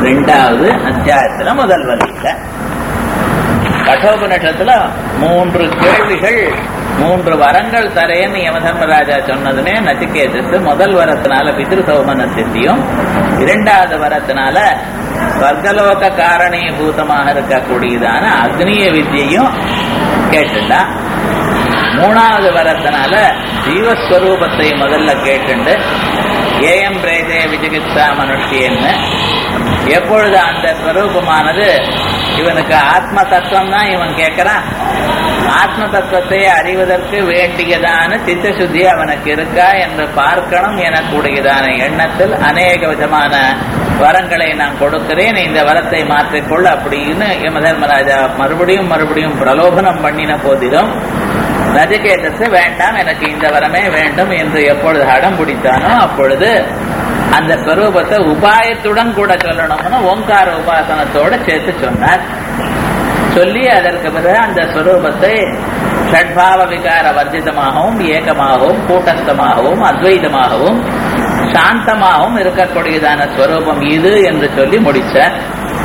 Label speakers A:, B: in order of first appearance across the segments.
A: ரெண்டாவது அத்தியாயத்துல முதல் வரியில கட்டோபனிஷத்துல மூன்று கேள்விகள் மூன்று வரங்கள் தரேன்னு யமதர்மராஜா சொன்னதுமே நச்சிகேதத்து முதல் வரத்தினால பிதிரு சௌமன சித்தியும் இரண்டாவது வரத்தினால ஸ்வர்கலோக காரணீபூதமாக இருக்கக்கூடியதான அக்னிய வித்தியையும் கேட்டுட்டா மூணாவது வரத்தினால ஜீவஸ்வரூபத்தை முதல்ல கேட்டுண்டு ஏஎம் பிரேதே விஜிகித்சா மனுஷியன்னு எப்பொழுது அந்த ஸ்வரூபமானது இவனுக்கு ஆத்ம தத்துவம் தான் இவன் கேட்கிறான் ஆத்ம தத்துவத்தை அறிவதற்கு வேண்டியதான சித்த சுத்தி அவனுக்கு இருக்கா என்று பார்க்கணும் எனக்கூடியதான எண்ணத்தில் அநேக விதமான வரங்களை நான் கொடுக்கிறேன் இந்த வரத்தை மாற்றிக்கொள் அப்படின்னு யமதர்மராஜா மறுபடியும் மறுபடியும் பிரலோபனம் பண்ணின போதிலும் நஜகேதத்து வேண்டாம் எனக்கு இந்த வரமே வேண்டும் என்று எப்பொழுது அடம் பிடித்தானோ அப்பொழுது அந்த ஸ்வரூபத்தை உபாயத்துடன் கூட சொல்லணும்னு ஓங்கார உபாசனத்தோட சேர்த்து சொன்னார் சொல்லி அதற்கு பிறகு அந்த ஸ்வரூபத்தை ஷட்பாவ விகார வர்ஜிதமாகவும் ஏகமாகவும் கூட்டஸ்தமாகவும் அத்வைதமாகவும் சாந்தமாகவும் இருக்கக்கூடியதான ஸ்வரூபம் இது என்று சொல்லி முடிச்சார்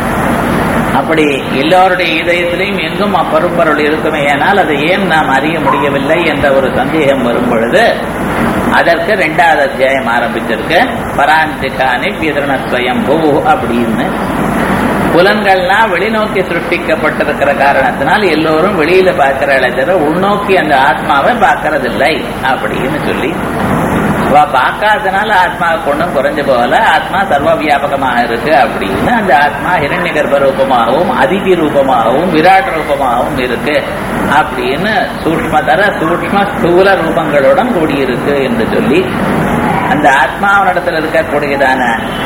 A: அப்படி எல்லோருடைய இதயத்திலையும் எங்கும் அப்பருப்பொருள் இருக்குமே ஆனால் அதை ஏன் நாம் அறிய முடியவில்லை என்ற ஒரு சந்தேகம் வரும் பொழுது அதற்கு ரெண்டாவது அத்தியாயம் ஆரம்பிச்சிருக்கு பராந்திகானி விதரணஸ்வயம் பூ அப்படின்னு புலன்கள்லாம் வெளிநோக்கி சிருஷ்டிக்கப்பட்டிருக்கிற காரணத்தினால் எல்லோரும் வெளியில பார்க்கிறாளே தவிர உள்நோக்கி அந்த ஆத்மாவை பார்க்கறதில்லை அப்படின்னு சொல்லி அவ பார்க்காதனால ஆத்மா கொண்டும் குறைஞ்சு போகல ஆத்மா சர்வ வியாபகமாக இருக்கு அப்படின்னு அந்த ஆத்மா ஹிரண்ய கர்ப்ப ரூபமாகவும் அதிதி ரூபமாகவும் விராட் ரூபமாகவும் இருக்கு அப்படின்னு சூக்மதர சூக்ம ஸ்தூல ரூபங்களுடன் கூடியிருக்கு என்று சொல்லி அந்த ஆத்மாவனிடத்தில் இருக்கக்கூடியதான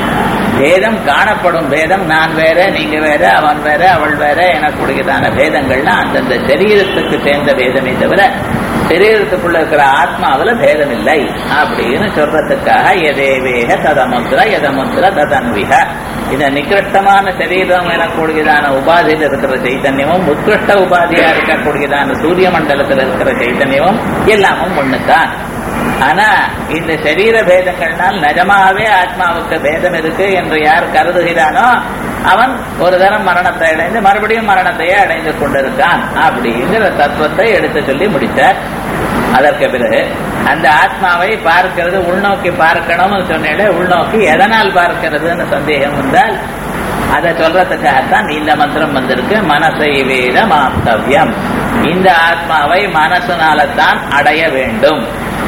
A: பேதம் காணப்படும் பேதம் நான் வேற நீங்க வேற அவன் வேற அவள் வேற எனக்கூடியதான பேதங்கள்லாம் அந்தந்த சரீரத்துக்கு சேர்ந்த பேதமே தவிர சரீரத்துக்குள்ள இருக்கிற ஆத்மாவில் பேதம் இல்லை அப்படின்னு சொல்றதுக்காக எதேவேக ததமுத்திர எதமுத்திர ததன்விக இந்த நிகிருஷ்டமான சரீரம் எனக்கூடியதான உபாதியில் இருக்கிற சைத்தன்யமும் உத்கிருஷ்ட உபாதியா இருக்கக்கூடியதான சூரிய மண்டலத்தில் இருக்கிற சைத்தன்யமும் எல்லாமும் ஒண்ணுதான் ஆனா இந்த சரீர பேதங்கள்னால் நிஜமாவே ஆத்மாவுக்கு பேதம் இருக்கு என்று யார் கருதுகிறானோ அவன் ஒரு தரம் மரணத்தை அடைந்து மறுபடியும் மரணத்தையே அடைந்து கொண்டிருக்கான் அப்படிங்கிற தத்துவத்தை எடுத்து சொல்லி முடித்தார் அதற்கு பிறகு அந்த ஆத்மாவை பார்க்கிறது உள்நோக்கி பார்க்கணும்னு சொன்னேன் உள்நோக்கி எதனால் பார்க்கிறதுன்னு சந்தேகம் வந்தால் அதை சொல்றதுக்காகத்தான் இந்த மந்திரம் வந்திருக்கு மனசை வேத மாப்தவ்யம் இந்த ஆத்மாவை மனசுனால்தான் அடைய வேண்டும்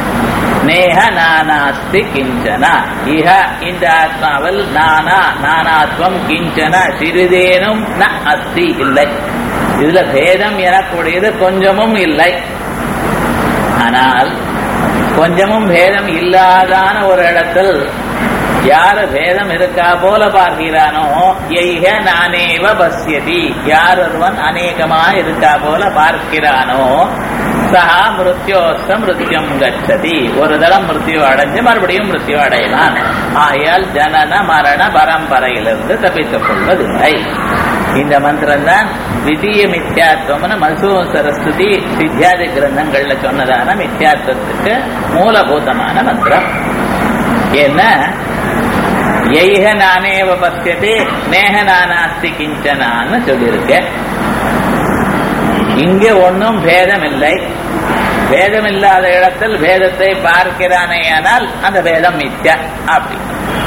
A: நேஹ நானாஸ்தி கிஞ்சன இஹ இந்த ஆத்மாவில் நானா நானாத்வம் கிஞ்சன சிறிதேனும் ந அஸ்தி இல்லை இதுல பேதம் எனக்கூடியது கொஞ்சமும் இல்லை ஆனால் கொஞ்சமும் பேதம் இல்லாதான ஒரு இடத்தில் யாரு பேதம் இருக்கா போல பார்க்கிறானோ எய்க நானேவ பசியதி யார் ஒருவன் அநேகமா இருக்கா போல பார்க்கிறானோ சஹா மிருத்யோஸ்த மிருத்யம் கச்சதி ஒரு தரம் மிருத்யு அடைஞ்சு மறுபடியும் மிருத்யு அடையலாம் ஆயால் ஜனன மரண பரம்பரையிலிருந்து தப்பித்துக் கொள்வதில்லை இந்த மந்திரம் தான் விதிய மித்யாத்வம்னு மசூ சரஸ்வதி வித்யாதி கிரந்தங்கள்ல சொன்னதான மித்யாத்வத்துக்கு மூலபூதமான மந்திரம் என்ன எய்க நானேவ பசியதே நேக நானாஸ்தி கிஞ்சனான்னு சொல்லியிருக்கேன் இங்கே ஒன்றும் பேதம் இல்லை பேதம் இல்லாத இடத்தில் பேதத்தை பார்க்கிறானேயானால் அந்த பேதம் மித்யா அப்படி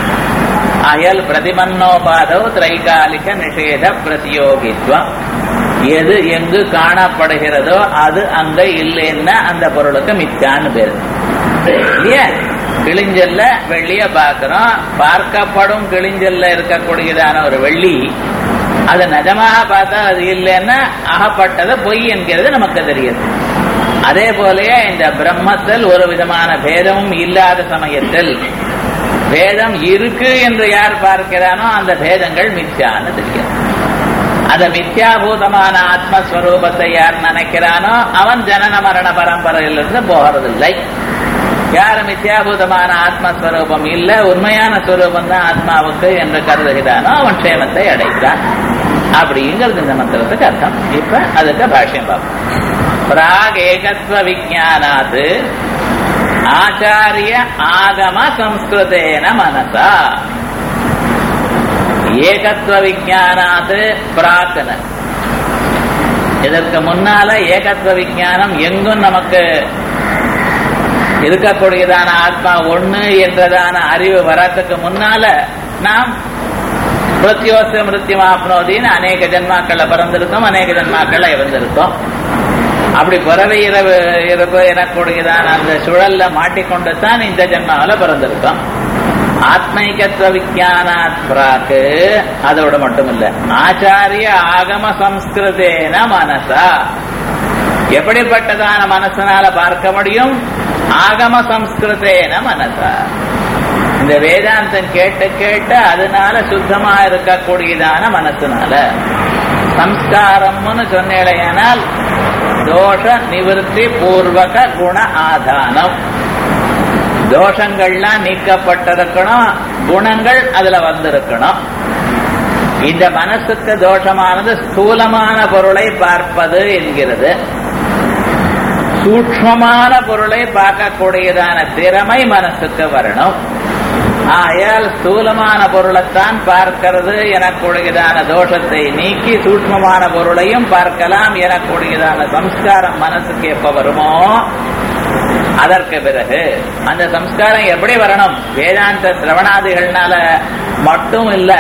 A: அயல் பிரதிமன்னோபாதோ திரைகாலிக நிஷேத பிரதியோகித்வம் எது எங்கு காணப்படுகிறதோ அது அங்க இல்லைன்னா அந்த பொருளுக்கு மித்யான்னு பேரு இல்லையா கிழிஞ்சல்ல வெள்ளிய பார்க்கிறோம் பார்க்கப்படும் கிழிஞ்சல்ல இருக்கக்கூடியதான ஒரு வெள்ளி அது நிஜமாக பார்த்தா அது இல்லைன்னா அகப்பட்டது பொய் என்கிறது நமக்கு தெரியுது அதே போலயே இந்த பிரம்மத்தில் ஒரு விதமான பேதமும் இல்லாத சமயத்தில் பேதம் இருக்கு என்று யார் பார்க்கிறானோ அந்த பேதங்கள் மித்யான்னு தெரியும் அந்த மித்யாபூதமான ஆத்மஸ்வரூபத்தை யார் நினைக்கிறானோ அவன் ஜனன மரண பரம்பரையிலிருந்து போகிறதில்லை யார் மித்யாபூதமான ஆத்மஸ்வரூபம் இல்ல உண்மையான ஸ்வரூபம் தான் ஆத்மாவுக்கு என்று கருதுகிறானோ அவன் க்ஷேமத்தை அடைகிறான் அப்படிங்கிறது இந்த மந்திரத்துக்கு அர்த்தம் இப்ப அதுக்கு பாஷ்யம் பார்ப்போம் பிராக் ஏகத்வ விஜானாத் ஆச்சாரிய ஆகம சம்ஸ்கிருதேன மனசா ஏகத்துவ விஜானாது பிரார்த்தனை இதற்கு முன்னால ஏகத்துவ விஜானம் எங்கும் நமக்கு இருக்கக்கூடியதான ஆத்மா ஒண்ணு என்றதான அறிவு வரத்துக்கு முன்னால நாம் மிருத்யோச மிருத்யமாப்னோதின்னு அநேக ஜென்மாக்கள்ல பிறந்திருக்கோம் அநேக ஜென்மாக்கள்ல இறந்திருக்கோம் அப்படி பிறவி இரவு இரவு எனக்கூடியதான அந்த சுழல்ல மாட்டிக்கொண்டு தான் இந்த ஜென்மாவில பிறந்திருக்கோம் ஆத்மைகத்துவ விஜானாத் பிராக்கு அதோட மட்டும் இல்ல ஆச்சாரிய ஆகம சம்ஸ்கிருதேன மனசா எப்படிப்பட்டதான மனசனால பார்க்க முடியும் ஆகம சம்ஸ்கிருதேன மனசா இந்த வேதாந்தம் கேட்டு கேட்டு அதனால சுத்தமா இருக்கக்கூடியதான மனசுனால சம்ஸ்காரம்னு சொன்னேடையானால் தோஷ நிவர்த்தி பூர்வக குண ஆதானம் தோஷங்கள்லாம் நீக்கப்பட்டிருக்கணும் குணங்கள் அதுல வந்திருக்கணும் இந்த மனசுக்கு தோஷமானது ஸ்தூலமான பொருளை பார்ப்பது என்கிறது சூக்மமான பொருளை பார்க்கக்கூடியதான திறமை மனசுக்கு வரணும் ஆயால் ஸ்தூலமான பொருளைத்தான் பார்க்கிறது எனக்கூடியதான தோஷத்தை நீக்கி சூக்மமான பொருளையும் பார்க்கலாம் எனக்கூடியதான சம்ஸ்காரம் மனசுக்கு எப்ப வருமோ அதற்கு பிறகு அந்த சம்ஸ்காரம் எப்படி வரணும் வேதாந்த சிரவணாதிகள்னால மட்டும் இல்ல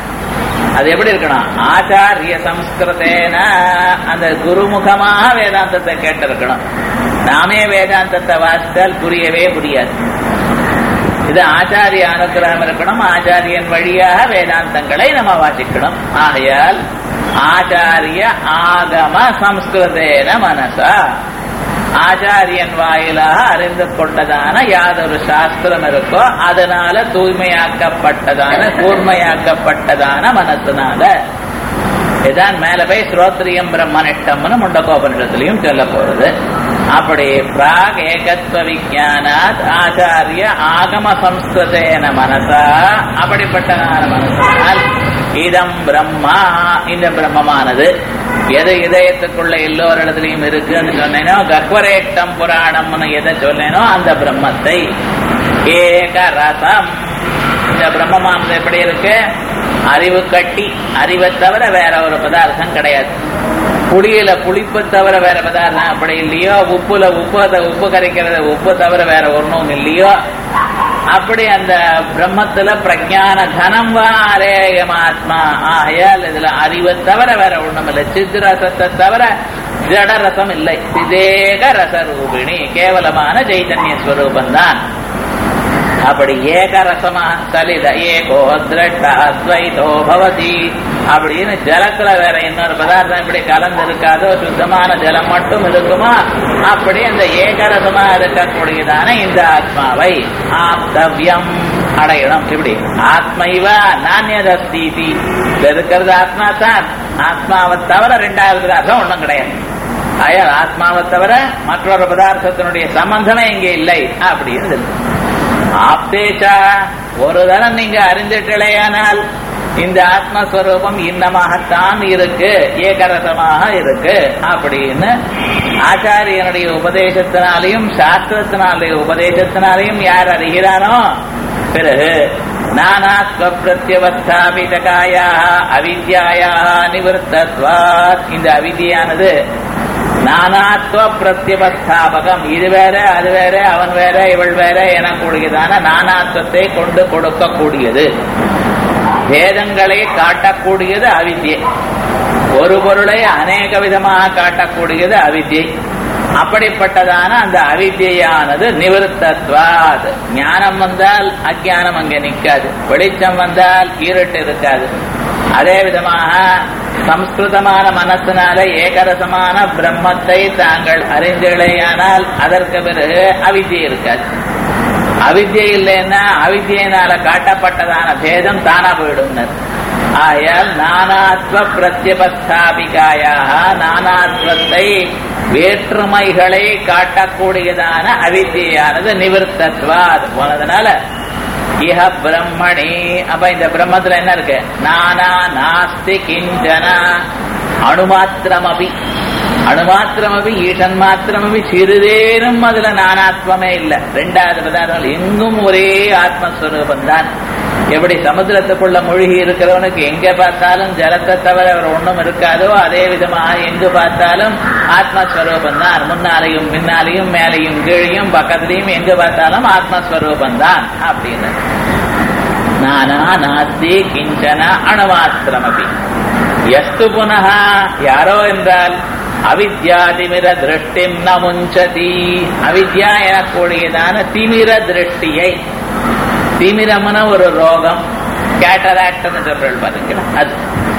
A: அது எப்படி இருக்கணும் ஆச்சாரிய சம்ஸ்கிருதேன அந்த குருமுகமாக வேதாந்தத்தை கேட்டிருக்கணும் நாமே வேதாந்தத்தை வாசித்தால் புரியவே புரியாது இது ஆச்சாரிய அனுகிரகம் இருக்கணும் ஆச்சாரியன் வழியாக வேதாந்தங்களை நம்ம வாசிக்கணும் ஆகையால் ஆச்சாரிய ஆகம சம்ஸ்கிருதேன மனசா ஆச்சாரியன் வாயிலாக அறிந்து கொண்டதான யாதொரு சாஸ்திரம் இருக்கோ அதனால தூய்மையாக்கப்பட்டதான கூர்மையாக்கப்பட்டதான மனசுனால இதான் மேல போய் ஸ்ரோத்ரியம் பிரம்மனிட்டம்னு முண்டகோபனிடத்திலையும் சொல்ல போறது அப்படி பிராக் ஏகத்துவ விஜானாத் ஆச்சாரிய ஆகம சம்ஸ்கிருதேன மனசா அப்படிப்பட்டதான மனசினால் இதம் பிரம்மா இந்த பிரம்மமானது எது இதயத்துக்குள்ள எல்லோரிடத்திலையும் இருக்குன்னு சொன்னேனோ கக்வரேட்டம் புராணம்னு எதை சொன்னேனோ அந்த பிரம்மத்தை ஏக ரசம் இந்த பிரம்மமானது எப்படி இருக்கு அறிவு கட்டி அறிவை தவிர வேற ஒரு பதார்த்தம் கிடையாது புளியில புளிப்பு தவிர வேற பதார்த்தம் அப்படி இல்லையோ உப்புல உப்பு உப்பு கரைக்கிறது உப்பு தவிர வேற ஒன்றும் இல்லையோ அப்படி அந்த பிரம்மத்துல பிரஜான தனம் வாரேயமாத்மா ஆகையால் இதுல அறிவை தவிர வேற ஒண்ணும் இல்லை சித்து ரசத்தை தவிர ஜட ரசம் இல்லை சிதேக ரசரூபிணி கேவலமான சைதன்ய ஸ்வரூபந்தான் அப்படி ஏகரசமா சலித ஏகோ திரட்ட அத்வைதோ பவதி அப்படின்னு ஜலத்துல வேற இன்னொரு பதார்த்தம் இப்படி கலந்து இருக்காதோ சுத்தமான ஜலம் மட்டும் இருக்குமா அப்படி அந்த ஏகரசமா இருக்கக்கூடியதான இந்த ஆத்மாவை ஆப்தவ்யம் அடையணும் இப்படி ஆத்மைவ நானியதஸ்தீதி இருக்கிறது ஆத்மா தான் ஆத்மாவை தவிர ரெண்டாவது அர்த்தம் ஒன்றும் கிடையாது ஆயால் ஆத்மாவை தவிர மற்றொரு பதார்த்தத்தினுடைய சம்பந்தமே இங்கே இல்லை அப்படின்னு ஆப்தேச்சா ஒரு தரம் நீங்க அறிந்துட்டலையானால் இந்த ஆத்மஸ்வரூபம் இன்னமாகத்தான் இருக்கு ஏகரசமாக இருக்கு அப்படின்னு ஆச்சாரியனுடைய உபதேசத்தினாலையும் சாஸ்திரத்தினாலுடைய உபதேசத்தினாலையும் யார் அறிகிறானோ பிறகு நானாத்வ பிரத்யவஸ்தாபிதகாயா அவித்யாயா நிவர்த்தத்வாத் இந்த அவித்யானது நானாத்வ பிரத்யபஸ்தாபகம் இது வேற அது வேற அவன் வேற இவள் வேற எனக்கூடியதான நானாத்வத்தை கொண்டு கொடுக்கக்கூடியது வேதங்களை காட்டக்கூடியது அவித்யை ஒரு பொருளை அநேக விதமாக காட்டக்கூடியது அவித்யை அப்படிப்பட்டதான அந்த அவித்யானது நிவர்த்தத்வாத் ஞானம் வந்தால் அஜானம் அங்கே நிற்காது வெளிச்சம் வந்தால் இருட்டு இருக்காது அதே விதமாக சம்ஸ்கிருதமான மனசினால ஏகரசமான பிரம்மத்தை தாங்கள் அறிந்தீர்களேயானால் அதற்கு பிறகு அவித்யை இருக்காது அவித்யை இல்லைன்னா அவித்யினால காட்டப்பட்டதான பேதம் தானா போயிடும் ஆயால் நானாத்வ பிரத்யபஸ்தாபிகாயாக நானாத்வத்தை வேற்றுமைகளை காட்டக்கூடியதான அவித்யானது நிவர்த்தத்வா அது போனதுனால இஹ பிரம்மணி அப்ப இந்த பிரம்மத்துல என்ன இருக்கு நானா நாஸ்தி கிஞ்சன அணுமாத்திரமபி அணுமாத்திரமபி ஈசன் மாத்திரமபி சிறிதேனும் அதுல நானாத்வமே இல்லை ரெண்டாவது பதார்த்தங்கள் எங்கும் ஒரே ஆத்மஸ்வரூபம் தான் எப்படி சமுத்திரத்துக்குள்ள மூழ்கி இருக்கிறவனுக்கு எங்க பார்த்தாலும் ஜலத்தை தவிர அவர் ஒண்ணும் இருக்காதோ அதே விதமாக எங்கு பார்த்தாலும் ஆத்மஸ்வரூபம் தான் முன்னாலையும் பின்னாலையும் மேலையும் கீழையும் பக்கத்துலையும் எங்க பார்த்தாலும் ஆத்மஸ்வரூபம் தான் அப்படின்னு நானா நாஸ்தி கிஞ்சன அணுமாத்திரமபி எஸ்து புனः யாரோ என்றால் அவித்யாதிமிர திருஷ்டிம் ந முஞ்சதி அவித்யா எனக்கூடியதான திமிர திருஷ்டியை திமிரம்னா ஒரு ரோகம் கேட்டராக்ட்னு சொல்றது பாருங்க அது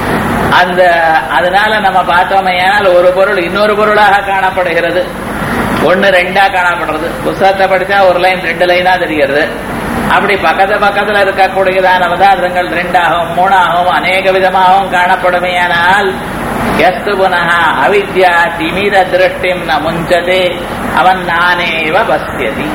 A: அந்த அதனால நம்ம பார்த்தோமே ஏனால் ஒரு பொருள் இன்னொரு பொருளாக காணப்படுகிறது ஒன்னு ரெண்டா காணப்படுறது புஸ்தகத்தை படிச்சா ஒரு லைன் ரெண்டு லைனா தெரிகிறது அப்படி பக்கத்து பக்கத்துல இருக்கக்கூடியதான பதார்த்தங்கள் ரெண்டாகவும் மூணாகவும் அநேக விதமாகவும் காணப்படுமையானால் எஸ்து புனः அவித்யா திமிர திருஷ்டிம் ந முஞ்சதே அவன் நானேவ பஸ்யதி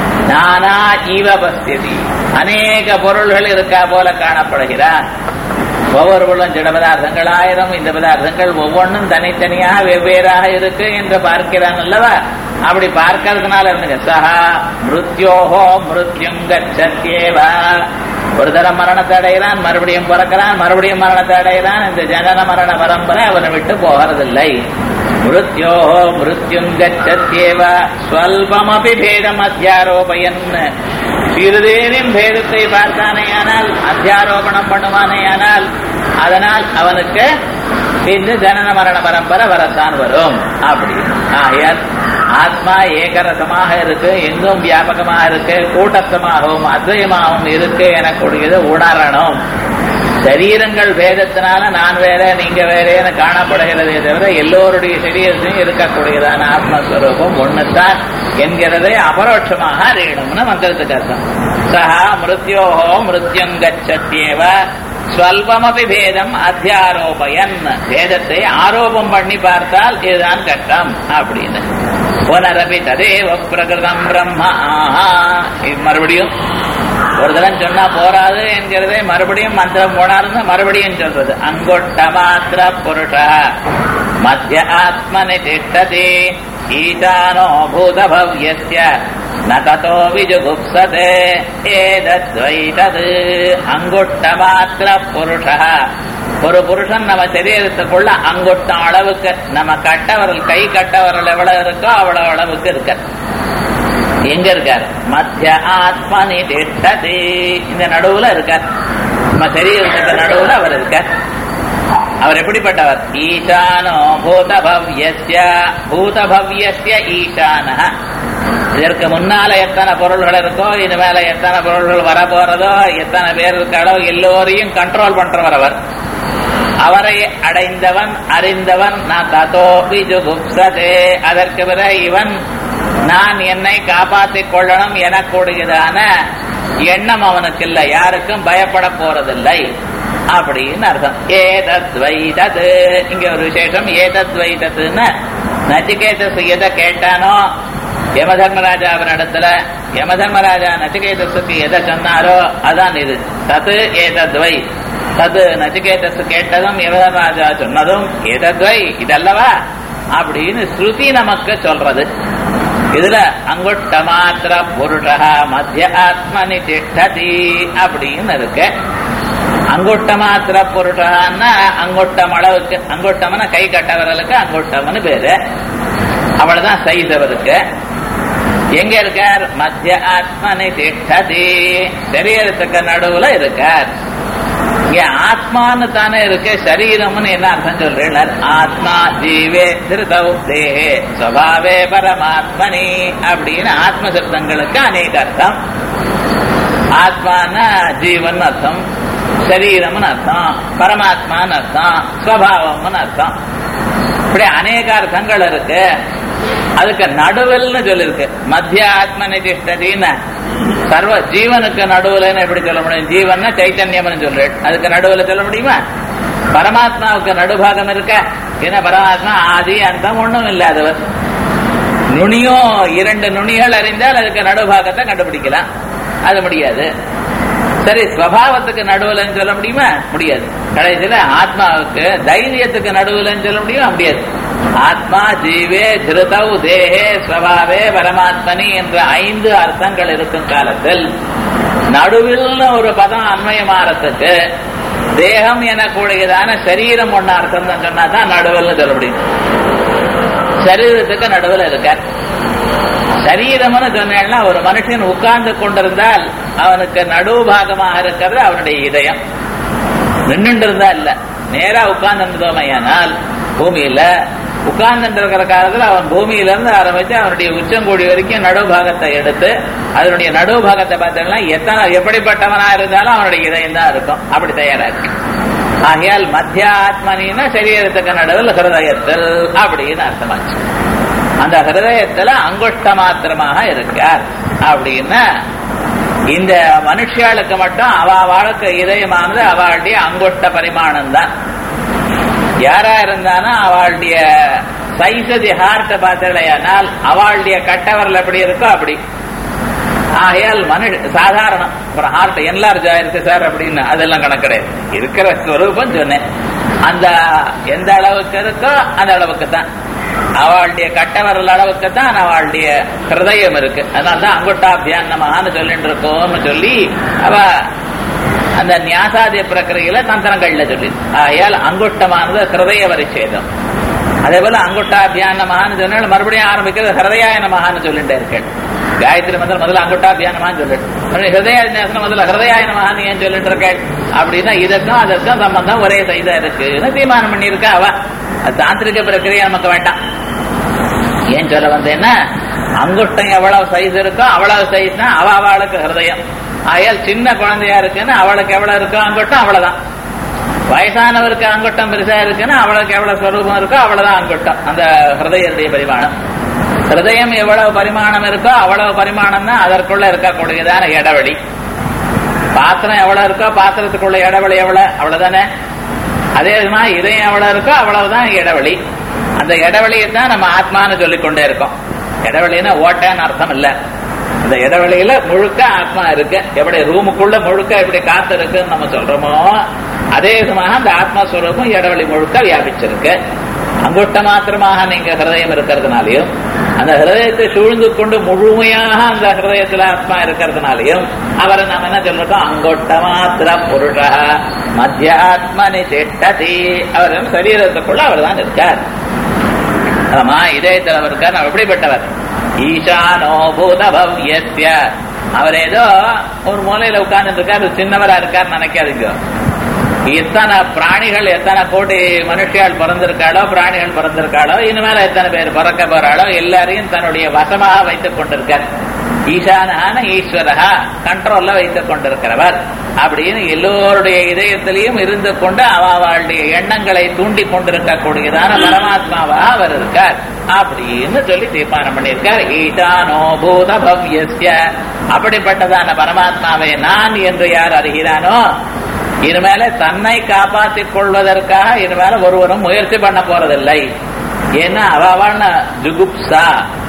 A: நானா ஈவ பஸ்யதி அநேக பொருள்கள் இருக்கா போல காணப்படுகிறான் ஒவ்வொரு பொருளும் ஜட பதார்த்தங்கள் ஆயிரம் இந்த பதார்த்தங்கள் ஒவ்வொன்றும் தனித்தனியாக வெவ்வேறாக இருக்கு என்று பார்க்கிறான் அல்லவா அப்படி பார்க்கறதுனால இருந்துங்க சஹா மிருத்யோஹோ மிருத்யுங்கச்சத்யேவா ஒரு தரம் மரணத்தை அடைகிறான் மறுபடியும் பிறக்கிறான் மறுபடியும் மரணத்தை அடைகிறான் இந்த ஜனன மரண பரம்பரை அவனை விட்டு போகிறதில்லை மிருத்யோஹோ மிருத்யுங்கச்சத்யேவ ஸ்வல்பமபி பேதம் அத்தியாரோபயன் சிறிதேனும் பேதத்தை பார்த்தானேயானால் அத்தியாரோபணம் பண்ணுவானேயானால் அதனால் அவனுக்கு இந்த ஜனன மரண பரம்பரை வரத்தான் வரும் அப்படின்னு ஆகையால் ஆத்மா ஏகரசமாக இருக்கு எங்கும் வியாபகமாக இருக்கு கூட்டத்தமாகவும் அத்வயமாகவும் இருக்கு எனக்கூடியது உணரணும் சரீரங்கள் வேதத்தினால நான் வேற நீங்க வேறேன்னு காணப்படுகிறதே தவிர எல்லோருடைய சரீரத்தையும் இருக்கக்கூடியதான ஆத்மஸ்வரூபம் ஒண்ணுதான் என்கிறதை அபரோட்சமாக அறியணும்னு மந்திரத்துக்கு அர்த்தம் சஹா மிருத்யோஹோ மிருத்யுங்கச்சத்யேவ ஸ்வல்பமபி பேதம் அத்தியாரோபயன் வேதத்தை ஆரோபம் பண்ணி பார்த்தால் இதுதான் கட்டம் அப்படின்னு புனரபி ததேவ பிரகிருதம் பிரம்ம ஆஹா இது மறுபடியும் ஒரு தரம் சொன்னா போராது என்கிறதே மறுபடியும் மந்திரம் போனார்னு மறுபடியும் சொல்றது அங்கொட்ட மாத்திர புருஷ மத்திய ஆத்மனி திஷ்டதி ஈசானோ பூதபவ்யஸ்ய ந ததோ விஜுகுப்சதே ஏதத்வை தது அங்குட்ட மாத்திர புருஷ ஒரு புருஷன் நம்ம சரீரத்துக்குள்ள அங்குட்டம் அளவுக்கு நம்ம கட்டவரல் கை கட்டவரல் எவ்வளவு இருக்கோ அவ்வளவு அளவுக்கு இருக்க எங்க இருக்கார் மத்திய ஆத்மனி திஷ்டதி இந்த நடுவுல இருக்கார் நம்ம சரீரத்துக்கு நடுவுல அவர் இருக்கார் அவர் எப்படிப்பட்டவர் ஈசானோ பூதபவ்யஸ்ய பூதபவ்யஸ்ய ஈசான இதற்கு முன்னால எத்தனை பொருள்கள் இருக்கோ இது மேல எத்தனை பொருள்கள் வர போறதோ எத்தனை பேர் இருக்காளோ எல்லோரையும் கண்ட்ரோல் பண்றவர் அவர் அவரை அடைந்தவன் அறிந்தவன் நான் ததோ விஜுகுப்சதே அதற்கு பிறகு இவன் நான் என்னை காப்பாற்றிக் கொள்ளணும் எனக்கூடியதான எண்ணம் அவனுக்கு இல்லை யாருக்கும் பயப்பட போறதில்லை அப்படின்னு அர்த்தம் ஏதத் வைதது இங்க ஒரு விசேஷம் ஏதத் வைதத்துன்னு நச்சிகேதஸ் எதை கேட்டானோ யமதர்மராஜாவின் இடத்துல யமதர்மராஜா நச்சிகேதஸுக்கு எதை சொன்னாரோ அதான் இது தது ஏதத்வை தது நச்சிகேதஸ் கேட்டதும் யமதர்மராஜா சொன்னதும் ஏதத்வை இதல்லவா அப்படின்னு ஸ்ருதி நமக்கு சொல்றது இதுல அங்குட்ட மாத்திர புருஷா மத்திய ஆத்மனி திஷ்டதி அப்படின்னு இருக்கு அங்குட்ட மாத்திர புருஷான்னா அங்குட்டம் அளவுக்கு அங்குட்டம்னா கை கட்டவரலுக்கு அங்குட்டம்னு பேரு அவ்வளவுதான் சைஸ் அவருக்கு எங்க இருக்கார் மத்திய ஆத்மனி திஷ்டதி சரீரத்துக்கு நடுவுல இருக்கார் இங்க ஆத்மான்னு தானே இருக்கு சரீரம்னு என்ன அர்த்தம் சொல்றேன் ஆத்மா ஜீவே திருதௌ தேஹே சுவாவே பரமாத்மனி அப்படின்னு ஆத்ம சப்தங்களுக்கு அநேக அர்த்தம் ஆத்மானா ஜீவன் அர்த்தம் சரீரம்னு அர்த்தம் பரமாத்மான்னு அர்த்தம் ஸ்வபாவம்னு அர்த்தம் இப்படி அநேக அர்த்தங்கள் இருக்கு அதுக்கு நடுவல்னு சொல்லிருக்கு மத்திய ஆத்ம நிதிஷ்டதின்னு சர்வ ஜீவனுக்கு நடுவுலன்னு எப்படி சொல்ல முடியும் ஜீவன்னா சைத்தன்யம்னு சொல்றேன் அதுக்கு நடுவுல சொல்ல முடியுமா பரமாத்மாவுக்கு நடுபாகம் இருக்க ஏன்னா பரமாத்மா ஆதி அந்தம் ஒண்ணும் இல்லாதவர் நுனியோ இரண்டு நுனிகள் அறிந்தால் அதுக்கு நடுபாகத்தை கண்டுபிடிக்கலாம் அது முடியாது சரி ஸ்வபாவத்துக்கு நடுவுலன்னு சொல்ல முடியுமா முடியாது கடைசியில ஆத்மாவுக்கு தைரியத்துக்கு நடுவுலன்னு சொல்ல முடியுமா முடியாது ஆத்மா ஜீவே திருதௌ தேஹே ஸ்வபாவே பரமாத்மனி என்ற ஐந்து அர்த்தங்கள் இருக்கும் காலத்தில் நடுவில் ஒரு பதம் அண்மயமாறத்துக்கு தேகம் எனக்கூடியதான சரீரம் ஒண்ணு அர்த்தம் தான் சொன்னா தான் நடுவில் சொல்ல முடியும் சரீரத்துக்கு நடுவில் இருக்கார் சரீரம்னு சொன்னேன்னா ஒரு மனுஷன் உட்கார்ந்து கொண்டிருந்தால் அவனுக்கு நடுபாகமாக இருக்கிறது அவனுடைய இதயம் நின்றுட்டு இருந்தா இல்ல நேரா உட்கார்ந்து இருந்தோமையானால் பூமியில உட்கார்ந்து இருக்கிற காலத்துல அவன் பூமியில இருந்து ஆரம்பிச்சு அவனுடைய உச்சங்கூடி வரைக்கும் நடுபாகத்தை எடுத்து அதனுடைய நடுபாகத்தை பார்த்தோம்னா எத்தனை எப்படிப்பட்டவனா இருந்தாலும் அவனுடைய இதயம் தான் இருக்கும் அப்படி தயாரா இருக்கு ஆகையால் மத்திய ஆத்மனின்னா சரீரத்துக்கு நடுவில் ஹிருதயத்தில் அப்படின்னு அர்த்தமாச்சு அந்த ஹிருதயத்துல அங்குஷ்ட மாத்திரமாக இருக்கார் அப்படின்னா இந்த மனுஷியாளுக்கு மட்டும் அவ வாழ்க்கை இதயமானது அவளுடைய அங்குஷ்ட பரிமாணம் தான் யாரா இருந்தாலும் அவளுடைய சைசதி ஹார்ட்டை பார்த்தலையானால் அவளுடைய கட்டவரல் எப்படி இருக்கோ அப்படி ஆகையால் மனுஷ சாதாரணம் ஒரு ஹார்ட் என்லார்ஜ் ஆயிருக்கு சார் அப்படின்னு அதெல்லாம் கணக்கு கிடையாது இருக்கிற ஸ்வரூபம் சொன்னேன் அந்த எந்த அளவுக்கு இருக்கோ அந்த அளவுக்கு தான் அவளுடைய கட்டவரல் அளவுக்கு தான் அவளுடைய ஹிருதயம் இருக்கு அதனால தான் அங்குட்டாபியானமான்னு சொல்லிட்டு இருக்கோம்னு சொல்லி அவ அந்த நியாசாதிய பிரக்கிரையில தந்திரங்கள்ல சொல்லி ஆகையால் அங்குட்டமானது ஹிருதய பரிச்சேதம் அதே போல அங்குட்டாபியானமான்னு சொன்னால் மறுபடியும் ஆரம்பிக்கிறது ஹிருதயாயனமான்னு சொல்லிட்டே இருக்கேன் காயத்ரி மந்திரம் முதல்ல அங்குட்டாபியானமான்னு சொல்லிட்டு ஹிருதயாசனம் முதல்ல ஹிருதயாயனமான்னு ஏன் சொல்லிட்டு இருக்கேன் அப்படின்னா இதற்கும் அதற்கும் சம்பந்தம் ஒரே சைதா இருக்குன்னு தீர்மானம் பண்ணியிருக்கா அவ அது தாந்திரிக பிரக்கிரியா நமக்கு வேண்டாம் ஏன் சொல்ல வந்தேன்னா அங்குஷ்டம் எவ்வளவு சைஸ் இருக்கோ அவ்வளவு சைஸ்னா அவ அவளுக்கு ஹிருதயம் ஆயால் சின்ன குழந்தையா இருக்குன்னு அவளுக்கு எவ்வளவு இருக்கோ அங்குட்டம் அவ்வளவுதான் வயசானவருக்கு அங்குட்டம் பெருசா இருக்குன்னு அவளுக்கு எவ்வளவு ஸ்வரூபம் இருக்கோ அவ்வளவுதான் அங்குட்டம் அந்த ஹிருதயத்துடைய பரிமாணம் ஹிருதயம் எவ்வளவு பரிமாணம் இருக்கோ அவ்வளவு பரிமாணம் தான் அதற்குள்ள இருக்கக்கூடியதான இடைவெளி பாத்திரம் எவ்வளவு இருக்கோ பாத்திரத்துக்குள்ள இடைவெளி எவ்வளவு அவ்வளவுதானே அதே மாதிரி இதயம் எவ்வளவு இருக்கோ அவ்வளவுதான் இடைவெளி அந்த இடைவெளியை தான் நம்ம ஆத்மான்னு சொல்லிக் கொண்டே இருக்கோம் இடைவெளின்னா ஓட்டன்னு அர்த்தம் இல்ல இந்த இடைவெளியில முழுக்க ஆத்மா இருக்கு எப்படி ரூமுக்குள்ள முழுக்க எப்படி காத்து இருக்குன்னு நம்ம சொல்றோமோ அதே விதமாக அந்த ஆத்மஸ்வரூபம் இடைவெளி முழுக்க வியாபிச்சிருக்கு அங்குட்ட மாத்திரமாக நீங்க ஹிருதயம் இருக்கிறதுனாலையும் அந்த ஹிருதயத்தை சூழ்ந்து கொண்டு முழுமையாக அந்த ஹிருதயத்துல ஆத்மா இருக்கிறதுனாலையும் அவரை நாம என்ன சொல்றோம் அங்கொட்ட மாத்திர புருஷ மத்தியாத்மனி திட்டதி அவர் சரீரத்துக்குள்ள அவர் தான் இருக்கார் ஆமா இதயத்தில் அவர் இருக்கார் அவர் எப்படிப்பட்டவர் ஈசானோ பூதபவ்யஸ்ய அவர் ஏதோ ஒரு மூலையில உட்கார்ந்து இருக்காரு சின்னவரா இருக்கார் நினைக்காதீங்க எத்தனை பிராணிகள் எத்தனை கோடி மனுஷியால் பிறந்திருக்காளோ பிராணிகள் பிறந்திருக்காளோ இனிமேல எத்தனை பேர் பிறக்க போறாளோ எல்லாரையும் தன்னுடைய வசமாக வைத்துக் கொண்டிருக்கார் ஈசானான ஈஸ்வரகா கண்ட்ரோல்ல வைத்துக் கொண்டிருக்கிறவர் அப்படின்னு எல்லோருடைய இதயத்திலையும் இருந்து கொண்டு அவளுடைய எண்ணங்களை தூண்டி கொண்டிருக்கக்கூடியதான பரமாத்மாவா அவர் இருக்கார் அப்படின்னு சொல்லி தீர்மானம் பண்ணியிருக்கார் ஈசானோ பூத பவ்யஸ்ய அப்படிப்பட்டதான பரமாத்மாவை நான் என்று யார் அறிகிறானோ இனிமேல தன்னை காப்பாற்றிக் கொள்வதற்காக இனிமேல ஒருவரும் முயற்சி பண்ண போறதில்லை ஏன்னா அவன ஜுகுப்சா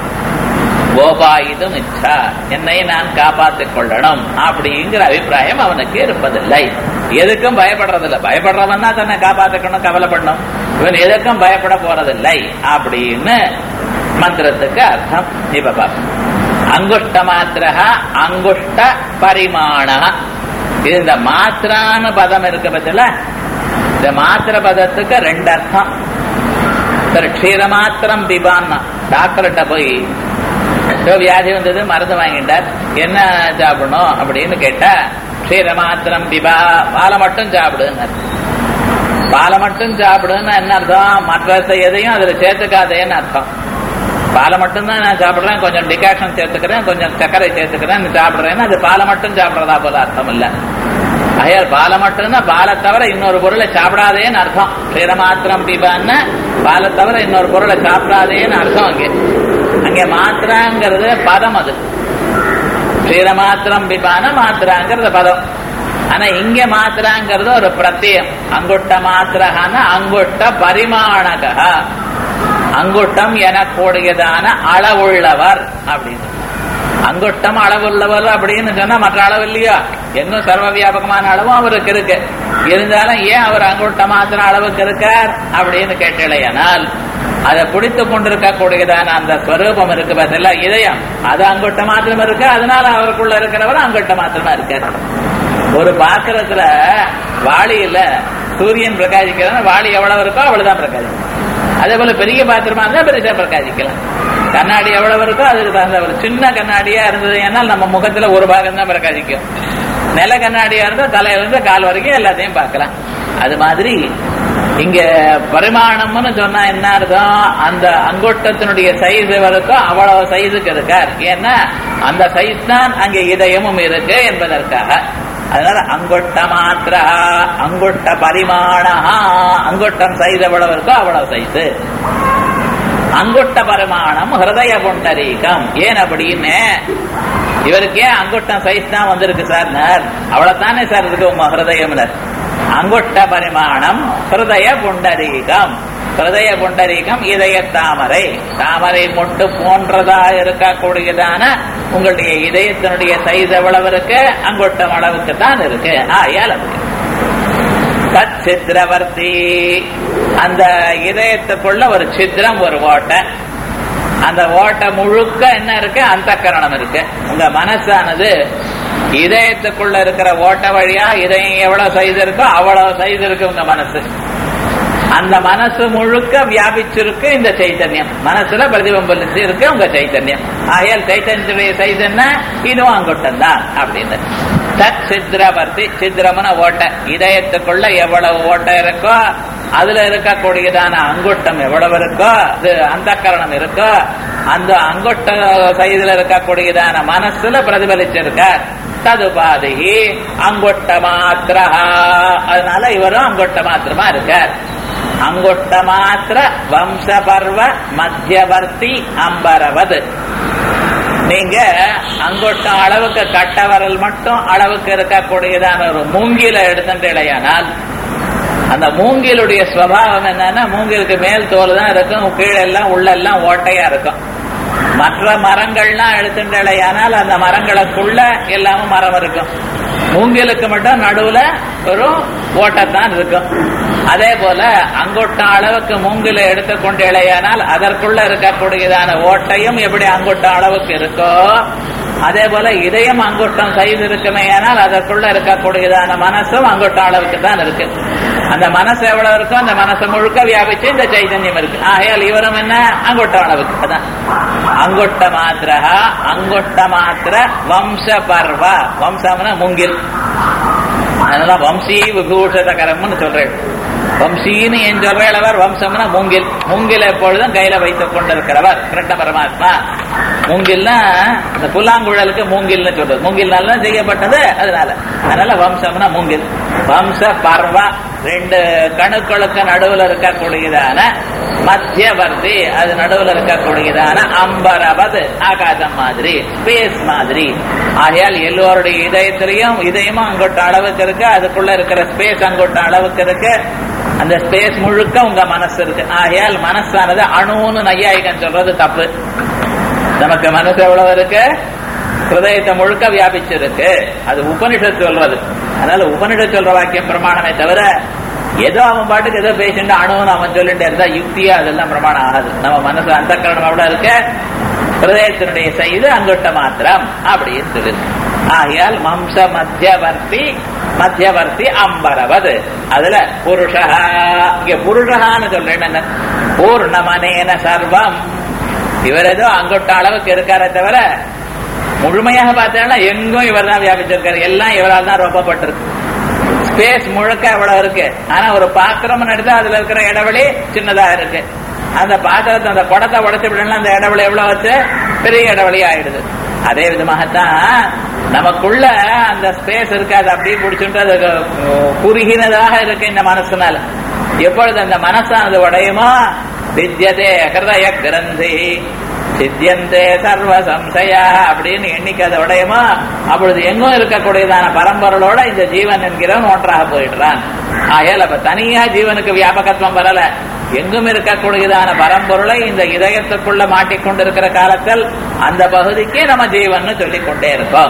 A: கோபாயுதம் இச்சா என்னை நான் காப்பாற்றிக் கொள்ளணும் அப்படிங்கிற அபிப்பிராயம் அவனுக்கு இருப்பதில்லை எதுக்கும் பயப்படுறதில்லை பயப்படுறவன் தான் தன்னை காப்பாற்றிக்கணும் கவலைப்படணும் இவன் எதுக்கும் பயப்பட போறதில்லை அப்படின்னு மந்திரத்துக்கு அர்த்தம் இப்ப பார்ப்போம் அங்குஷ்ட மாத்திர அங்குஷ்ட பரிமாண இது இந்த மாத்திரான பதம் இருக்கு பத்தில இந்த மாத்திர பதத்துக்கு ரெண்டு அர்த்தம் சரி க்ஷீர மாத்திரம் பிபான்னா டாக்டர்கிட்ட போய் ஏதோ வியாதி வந்தது மருந்து வாங்கிட்டார் என்ன சாப்பிடணும் அப்படின்னு கேட்டா க்ஷீர மாத்திரம் பிபா பாலை மட்டும் சாப்பிடுங்க பாலை மட்டும் சாப்பிடுன்னு என்ன அர்த்தம் மற்ற எதையும் அதுல சேர்த்துக்காதேன்னு அர்த்தம் பாலை மட்டும்தான் நான் சாப்பிடுறேன் கொஞ்சம் டிகாஷன் சேர்த்துக்கிறேன் கொஞ்சம் சர்க்கரை சேர்த்துக்கிறேன் சாப்பிடுறேன்னு அது பாலை மட்டும் சாப்பிடுறதா போல அர்த்தம் இல்ல ஐயர் பாலை மட்டும்னா பாலை தவிர இன்னொரு பொருளை சாப்பிடாதேன்னு அர்த்தம் க்ஷீரமாத்திரம் பிபான்னு பாலை தவிர இன்னொரு பொருளை சாப்பிடாதேன்னு அர்த்தம் அங்கே அங்கே மாத்திராங்கிறது பதம் அது க்ஷீரமாத்திரம் பிபான மாத்திராங்கிறது பதம் ஆனா இங்க மாத்திராங்கிறது ஒரு பிரத்யம் அங்குட்ட மாத்திரகான அங்குட்ட பரிமாணக அங்குட்டம் எனக்கூடியதான அளவுள்ளவர் அப்படின்னு அங்குட்டம் அளவுள்ளவர் அப்படின்னு சொன்னா மற்ற அளவு இல்லையா எங்கும் சர்வ வியாபகமான அளவும் அவருக்கு இருக்கு இருந்தாலும் ஏன் அவர் அங்குட்ட மாத்திர அளவுக்கு இருக்கார் அப்படின்னு கேட்டலையானால் அதை பிடித்து கொண்டிருக்கக்கூடியதான அந்த ஸ்வரூபம் இருக்கு பார்த்தல இதயம் அது அங்கொட்ட மாத்திரம் இருக்கு அதனால அவருக்குள்ள இருக்கிறவர் அங்கொட்ட மாத்திரமா இருக்காரு ஒரு பாத்திரத்துல வாளியில சூரியன் பிரகாசிக்கிறான் வாளி எவ்வளவு இருக்கோ அவ்வளவுதான் பிரகாசிக்கும் அதே போல பெரிய பாத்திரமா இருந்தா பெருசா பிரகாசிக்கலாம் கண்ணாடி எவ்வளவு இருக்கோ அதுக்கு தகுந்த ஒரு சின்ன கண்ணாடியா இருந்தது ஏன்னால் நம்ம முகத்துல ஒரு பாகம் தான் பிரகாசிக்கும் நில கண்ணாடியா இருந்தா தலையில இருந்து கால் வரைக்கும் எல்லாத்தையும் பார்க்கலாம் அது மாதிரி இங்க பரிமாணம்னு சொன்னா என்ன அர்த்தம் அந்த அங்கொட்டத்தினுடைய சைஸ் இருக்கோ அவ்வளவு சைஸுக்கு இருக்கார் ஏன்னா அந்த சைஸ் தான் அங்கே இதயமும் இருக்கு என்பதற்காக அதனால அங்கொட்ட மாத்திரா அங்கொட்ட பரிமாணா அங்கொட்டம் சைஸ் எவ்வளவு இருக்கோ அவ்வளவு சைஸ் அங்கொட்ட பரிமாணம் ஹிருதய புண்டரீகம் ஏன் அப்படின்னு இவருக்கு ஏன் அங்கொட்டம் சைஸ் தான் வந்திருக்கு சார் அவ்வளவுதானே சார் இருக்கு உங்க ஹிருதயம்னர் அங்கொட்ட பரிமாணம் ஹிருதய புண்டரீகம் ஹிருதய புண்டரீகம் இதய தாமரை தாமரை மொட்டு போன்றதா இருக்கக்கூடியதான உங்களுடைய இதயத்தினுடைய சைஸ் எவ்வளவு இருக்கு அங்கொட்டம் அளவுக்கு தான் இருக்கு ஆயால் அது சித்திரவர்த்தி அந்த இதயத்துக்குள்ள ஒரு சித்திரம் ஒரு ஓட்டை அந்த ஓட்டை முழுக்க என்ன இருக்கு அந்த கரணம் இருக்கு உங்க மனசானது இதயத்துக்குள்ள இருக்கிற ஓட்ட வழியா இதயம் எவ்வளவு சைஸ் இருக்கோ அவ்வளவு சைஸ் இருக்கு உங்க மனசு அந்த மனசு முழுக்க வியாபிச்சிருக்கு இந்த சைத்தன்யம் மனசுல பிரதிபம்பலிச்சு இருக்கு உங்க சைத்தன்யம் ஆயால் சைத்தன்யத்துடைய சைஸ் என்ன இதுவும் அங்கொட்டம் தான் அப்படின்னு தத் சித்திரவர்த்தி சித்திரம்னு ஓட்டை இதயத்துக்குள்ள எவ்வளவு ஓட்டை இருக்கோ அதுல இருக்கக்கூடியதான அங்குட்டம் எவ்வளவு இருக்கோ அது அந்த கரணம் இருக்கோ அந்த அங்குட்ட சைதுல இருக்கக்கூடியதான மனசுல பிரதிபலிச்சிருக்கார் ததுபாதி அங்கொட்ட மாத்திரா அதனால இவரும் அங்கொட்ட மாத்திரமா இருக்கார் அங்கொட்ட மாத்திர வம்ச பர்வ மத்தியவர்த்தி அம்பரவது நீங்க அங்கொட்ட அளவுக்கு கட்ட வரல் மட்டும் அளவுக்கு இருக்கக்கூடியதான ஒரு மூங்கில எடுத்துட்டேனால் அந்த மூங்கிலுடைய ஸ்வபாவம் என்னன்னா மூங்கிலுக்கு மேல் தோல் தான் இருக்கும் கீழே எல்லாம் உள்ள எல்லாம் ஓட்டையா இருக்கும் மற்ற மரங்கள்லாம் எடுத்துட்டேனால் அந்த மரங்களுக்குள்ள எல்லாமும் மரம் இருக்கும் மூங்கிலுக்கு மட்டும் நடுவுல ஒரு ஓட்டத்தான் இருக்கும் அதே போல அங்கொட்ட அளவுக்கு மூங்கில எடுத்துக்கொண்டு இளையானால் அதற்குள்ள இருக்கக்கூடியதான ஓட்டையும் எப்படி அங்கொட்ட அளவுக்கு இருக்கோ அதே போல இதயம் அங்குட்டம் சைது இருக்குமே ஆனால் அதற்குள்ள இருக்கக்கூடியதான மனசும் அங்குட்ட அளவுக்கு தான் இருக்கு அந்த மனசு எவ்வளவு இருக்கோ அந்த மனசு முழுக்க வியாபிச்சு இந்த சைதன்யம் இருக்கு ஆகையால் இவரும் என்ன அங்குட்ட அளவுக்கு அதான் அங்குட்ட மாத்திர அங்குட்ட மாத்திர வம்ச பர்வ வம்சம்னா மூங்கில் அதனால வம்சி விபூஷதகரம்னு சொல்றேன் வம்சின்னு என் சொல்றவர் வம்சம்னா மூங்கில் மூங்கில் எப்பொழுதும் கையில வைத்துக் கொண்டிருக்கிறவர் கிருஷ்ண பரமாத்மா மூங்கில்னா இந்த புல்லாங்குழலுக்கு மூங்கில்னு சொல்றது மூங்கில்னால செய்யப்பட்டது அதனால அதனால வம்சம்னா மூங்கில் வம்ச பர்வா ரெண்டு கணுக்களுக்கு நடுவுல இருக்கக்கூடியதான மத்தியவர்த்தி அது நடுவுல இருக்கக்கூடியதான அம்பரவது ஆகாசம் மாதிரி ஸ்பேஸ் மாதிரி ஆகையால் எல்லோருடைய இதயத்திலையும் இதயமும் அங்கொட்ட அளவுக்கு இருக்கு அதுக்குள்ள இருக்கிற ஸ்பேஸ் அங்கொட்ட அளவுக்கு இருக்கு அந்த ஸ்பேஸ் முழுக்க உங்க மனசு இருக்கு ஆகையால் மனசானது அணுன்னு நையாயிகன் சொல்றது தப்பு நமக்கு மனசு எவ்வளவு இருக்கு ஹிருதயத்தை முழுக்க வியாபிச்சிருக்கு அது உபனிஷத் சொல்றது அதனால உபனிஷத் சொல்ற வாக்கியம் பிரமாணமே தவிர ஏதோ அவன் பாட்டுக்கு ஏதோ பேசிட்டு அணுன்னு அவன் சொல்லிட்டு இருந்தா யுக்தியா அதெல்லாம் பிரமாணம் ஆகாது நம்ம மனசு அந்த கரணம் எவ்வளவு இருக்க ஹிருதயத்தினுடைய செய்து அங்கொட்ட மாத்திரம் அப்படின்னு சொல்லுது ஆகையால் மம்ச மத்தியவர்த்தி மத்தியவர்த்தி அம்பரவது அதுல புருஷா இங்க புருஷகான்னு சொல்றேன் என்ன பூர்ணமனேன சர்வம் இவர் ஏதோ அங்கொட்ட அளவுக்கு இருக்காரே தவிர முழுமையாக பார்த்தா எங்கும் இவர் தான் வியாபிச்சிருக்காரு எல்லாம் இவரால் தான் ரொப்பப்பட்டிருக்கு ஸ்பேஸ் முழுக்க எவ்வளவு இருக்கு ஆனா ஒரு பாத்திரம் எடுத்து அதுல இருக்கிற இடைவெளி சின்னதா இருக்கு அந்த பாத்திரத்தை அந்த குடத்தை உடச்சு விடலாம் அந்த இடைவெளி எவ்வளவு வச்சு பெரிய இடைவெளி ஆயிடுது அதே விதமாகத்தான் நமக்குள்ள அந்த ஸ்பேஸ் இருக்காது அப்படியே பிடிச்சுட்டு அது குறுகினதாக இருக்கு இந்த மனசுனால எப்பொழுது அந்த மனசானது உடையுமோ வித்யதே ஹிருதய கிரந்தி சித்தியந்தே சர்வ சம்சயா அப்படின்னு எண்ணிக்கை அதை உடையுமோ அப்பொழுது எங்கும் இருக்கக்கூடியதான பரம்பொருளோட இந்த ஜீவன் என்கிறவன் ஒன்றாக போயிடுறான் ஆயால் அப்ப தனியா ஜீவனுக்கு வியாபகத்துவம் வரல எங்கும் இருக்கக்கூடியதான பரம்பொருளை இந்த இதயத்துக்குள்ள மாட்டிக்கொண்டிருக்கிற காலத்தில் அந்த பகுதிக்கு நம்ம ஜீவன் சொல்லிக் கொண்டே இருக்கோம்